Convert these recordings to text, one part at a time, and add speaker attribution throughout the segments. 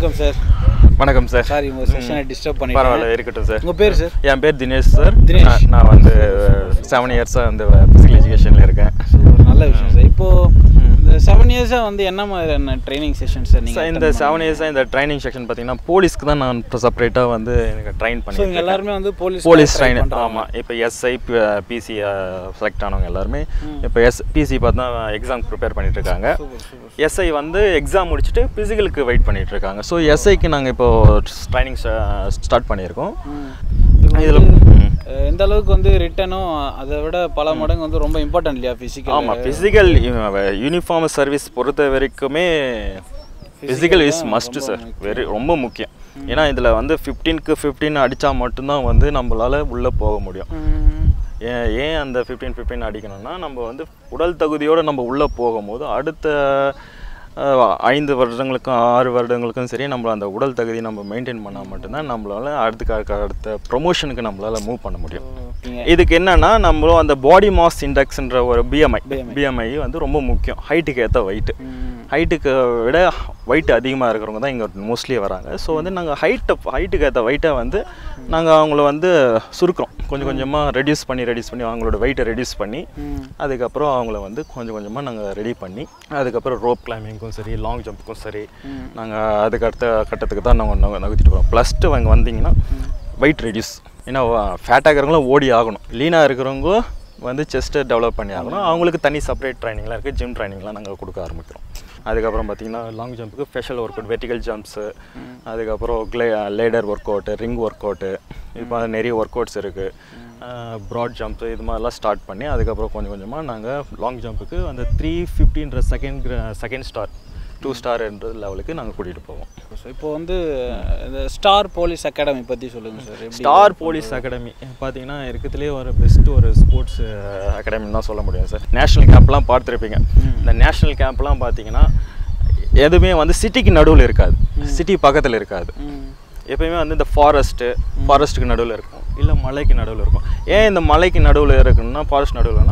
Speaker 1: வணக்கம் சார்
Speaker 2: வணக்கம் sir
Speaker 1: sorry உங்க செஷனை டிஸ்டர்ப் பண்ணிட்டேன்
Speaker 2: பரவாயில்ல இருக்கட்டும் சார்
Speaker 1: உங்க பேர் சார்
Speaker 2: என் பேர் தினேஷ் சார்
Speaker 1: தினேஷ்.
Speaker 2: நான் நான் வந்து செவன் இயர்ஸாக வந்து ஃபிசிக்கல் எஜுகேஷனில் இருக்கேன்
Speaker 1: சூப்பர் நல்ல விஷயம் சார் இப்போ இந்த செவன் இயர்ஸாக வந்து என்ன மாதிரியான ட்ரைனிங் செஷன் சார்
Speaker 2: சார்
Speaker 1: நீங்கள்
Speaker 2: இந்த செவன் இயர்ஸாக இந்த ட்ரைனிங் செக்ஷன் பார்த்தீங்கன்னா போலீஸ்க்கு தான் நான் இப்போ செப்பரேட்டாக வந்து எனக்கு ட்ரைன்
Speaker 1: ஸோ இங்கே
Speaker 2: பண்ணி
Speaker 1: எல்லாருமே வந்து போலீஸ்
Speaker 2: போலீஸ் ட்ரைன் ஆமாம் இப்போ எஸ்ஐ பிசி செலக்ட் ஆனவங்க எல்லாருமே இப்போ எஸ் பிசி பார்த்தா எக்ஸாம் ப்ரிப்பேர் பண்ணிட்டு இருக்காங்க
Speaker 1: சூப்பர் சூப்பர்
Speaker 2: எஸ்ஐ வந்து எக்ஸாம் முடிச்சுட்டு ஃபிசிக்கலுக்கு வெயிட் பண்ணிட்டு இருக்காங்க ஸோ எஸ்ஐக்கு நாங்கள் இப்போ ட்ரைனிங் ஸ்டார்ட் பண்ணியிருக்கோம் இதில்
Speaker 1: அஹ் எந்த அளவுக்கு வந்து ரிட்டனும் அதை விட பல மடங்கு வந்து ரொம்ப இம்பார்ட்டன்ட் இல்லையா ஃபிசிக்கல்
Speaker 2: ஆமாம் ஃபிசிக்கல் யூனிஃபார்ம் சர்வீஸ் பொறுத்த வரைக்குமே physical is must sir very ரொம்ப முக்கியம் ஏன்னா இதில் வந்து ஃபிஃப்டீனுக்கு ஃபிஃப்டீன் அடித்தா மட்டும்தான் வந்து நம்மளால் உள்ளே போக முடியும் ஏன் ஏன் அந்த ஃபிஃப்டீன் ஃபிஃப்டீன் அடிக்கணும்னா நம்ம வந்து உடல் தகுதியோடு நம்ம உள்ளே போகும்போது அடுத்த அஹ், ஐந்து வருடங்களுக்கும் ஆறு வருடங்களுக்கும் சரி நம்ம அந்த உடல் தகுதி நம்ம மெயின்டைன் பண்ணால் மட்டும்தான் நம்மளால் அடுத்த அடுத்த ப்ரொமோஷனுக்கு நம்மளால் மூவ் பண்ண முடியும் இதுக்கு என்னன்னா நம்மளும் அந்த பாடி மாஸ் இண்டெக்ஸ்ன்ற ஒரு பிஎம்ஐ பிஎம்ஐ வந்து ரொம்ப முக்கியம் ஹைட்டுக்கு ஏற்ற வெயிட்டு ஹைட்டுக்கு விட வெயிட் அதிகமாக இருக்கிறவங்க தான் இங்கே மோஸ்ட்லி வராங்க ஸோ வந்து நாங்கள் ஹைட்டை ஹைட்டுக்கு ஏற்ற வெயிட்டை வந்து நாங்கள் அவங்கள வந்து சுருக்கிறோம் கொஞ்சம் கொஞ்சமாக ரெடியூஸ் பண்ணி ரெடியூஸ் பண்ணி அவங்களோட வெயிட்டை ரெடியூஸ் பண்ணி அதுக்கப்புறம் அவங்கள வந்து கொஞ்சம் கொஞ்சமாக நாங்கள் ரெடி பண்ணி அதுக்கப்புறம் ரோப் கிளைம்பிங்க்கும் சரி லாங் ஜம்ப்புக்கும் சரி நாங்கள் அதுக்கு அடுத்த கட்டத்துக்கு தான் நாங்கள் நக- நகர்த்திட்டு போகிறோம் ப்ளஸ் டூ அங்கே வந்தீங்கன்னா வெயிட் ரெடியூஸ் ஏன்னா ஃபேட்டாக இருக்கிறவங்களும் ஓடி ஆகணும் லீனாக இருக்கிறவங்க வந்து செஸ்ட்டை டெவலப் பண்ணி ஆகணும் அவங்களுக்கு தனி செப்பரேட் ட்ரைனிங்லாம் இருக்குது ஜிம் ட்ரைனிங்லாம் நாங்கள் கொடுக்க ஆரம்பிக்கிறோம் அதுக்கப்புறம் பார்த்தீங்கன்னா லாங் ஜம்ப்புக்கு special workout vertical jumps அதுக்கப்புறம் clay ladder workout ring workout இப்போ நிறைய ஒர்க் அவுட்ஸ் இருக்குது ப்ராட் ஜம்ப்பு இது மாதிரிலாம் ஸ்டார்ட் பண்ணி அதுக்கப்புறம் கொஞ்சம் கொஞ்சமாக நாங்கள் லாங் ஜம்ப்புக்கு அந்த த்ரீ ஃபிஃப்டின்ற செகண்ட் செகண்ட் ஸ்டார் டூ ஸ்டார்ன்ற லெவலுக்கு நாங்கள் கூட்டிகிட்டு போவோம்
Speaker 1: இப்போ வந்து இந்த ஸ்டார் போலீஸ் அகாடமி பற்றி சொல்லுங்கள் சார் எப்படி
Speaker 2: ஸ்டார் போலீஸ் அகாடமி பார்த்தீங்கன்னா இருக்கிறதுலே ஒரு பெஸ்ட் ஒரு ஸ்போர்ட்ஸ் அகாடமின்னு தான் சொல்ல முடியும் சார் நேஷ்னல் கேம்ப்லாம் பார்த்துருப்பீங்க இந்த நேஷ்னல் கேம்ப்லாம் பார்த்தீங்கன்னா எதுவுமே வந்து சிட்டிக்கு நடுவில் இருக்காது சிட்டி பக்கத்தில் இருக்காது
Speaker 1: ம்
Speaker 2: எப்பயுமே வந்து இந்த ஃபாரஸ்ட்டு ஃபாரஸ்ட்டுக்கு நடுவில் இருக்கும் இல்லை மலைக்கு நடுவில் இருக்கும் ஏன் இந்த மலைக்கு நடுவில் இருக்குன்னா ஃபாரஸ்ட் நடுவில்னா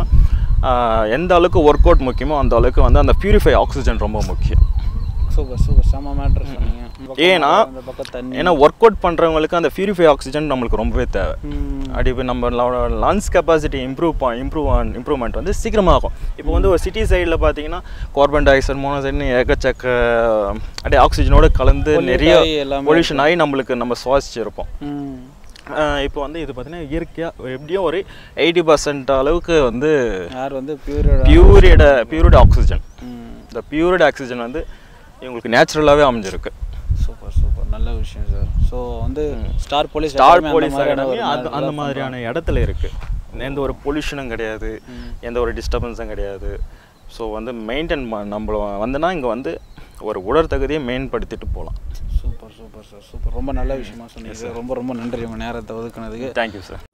Speaker 2: எந்த அளவுக்கு ஒர்க் அவுட் முக்கியமோ அந்த அளவுக்கு வந்து அந்த பியூரிஃபை ஆக்சிஜன் ரொம்ப முக்கியம்
Speaker 1: சூப்பர் சூப்பர் செம்ம மேட்ரு சொன்னீங்க இந்த பக்கம்
Speaker 2: ஏன்னா
Speaker 1: இந்த பக்கம் தண்ணி
Speaker 2: ஏன்னா ஒர்க் அவுட் பண்ணுறவங்களுக்கு அந்த பியூரிஃபை ஆக்சிஜன் நம்மளுக்கு ரொம்பவே தேவை
Speaker 1: ம்
Speaker 2: அப்படி இப்போ நம்ம lungs capacity improve improve improvement வந்து சீக்கிரமாகும் இப்போ வந்து ஒரு சிட்டி சைடில் பார்த்தீங்கன்னா கார்பன் டை ஆக்சைடு மோனோசைடுன்னு ஏகச்சக்க அப்படியே ஆக்சிஜனோட கலந்து
Speaker 1: Pollute
Speaker 2: நிறைய
Speaker 1: ஆகி எல்லாமே
Speaker 2: பொல்யூஷன் ஆகி நம்மளுக்கு நம்ம சுவாசிச்சிருப்போம்
Speaker 1: ம்
Speaker 2: ஆஹ் இப்போ வந்து இது பார்த்தீங்கன்னா இயற்கையாக எப்படியும் ஒரு எயிட்டி பர்சன்ட் அளவுக்கு வந்து
Speaker 1: யார் வந்து பியூரோட
Speaker 2: பியூரிட பியூரிட் ஆக்சிஜன்
Speaker 1: ம்
Speaker 2: இந்த பியூரிட் ஆக்சிஜன் வந்து இவங்களுக்கு நேச்சுரலாகவே அமைஞ்சிருக்கு
Speaker 1: சூப்பர் சூப்பர் நல்ல விஷயம் சார் ஸோ வந்து Star Police
Speaker 2: Star Police Academy அது அந்த மாதிரியான இடத்துல இருக்கு எந்த ஒரு பொல்யூஷனும் கிடையாது எந்த ஒரு டிஸ்டர்பன்ஸும் கிடையாது ஸோ வந்து மெயின்டைன் நம்மள வந்துனா இங்கே வந்து ஒரு உடற் தகுதியை மேம்படுத்திட்டு போகலாம்
Speaker 1: சூப்பர் சூப்பர் சார் சூப்பர் ரொம்ப நல்ல விஷயமா சொன்னீங்க சார் ரொம்ப ரொம்ப நன்றி உங்கள் நேரத்தை ஒதுக்குனதுக்கு
Speaker 2: தேங்க்யூ சார்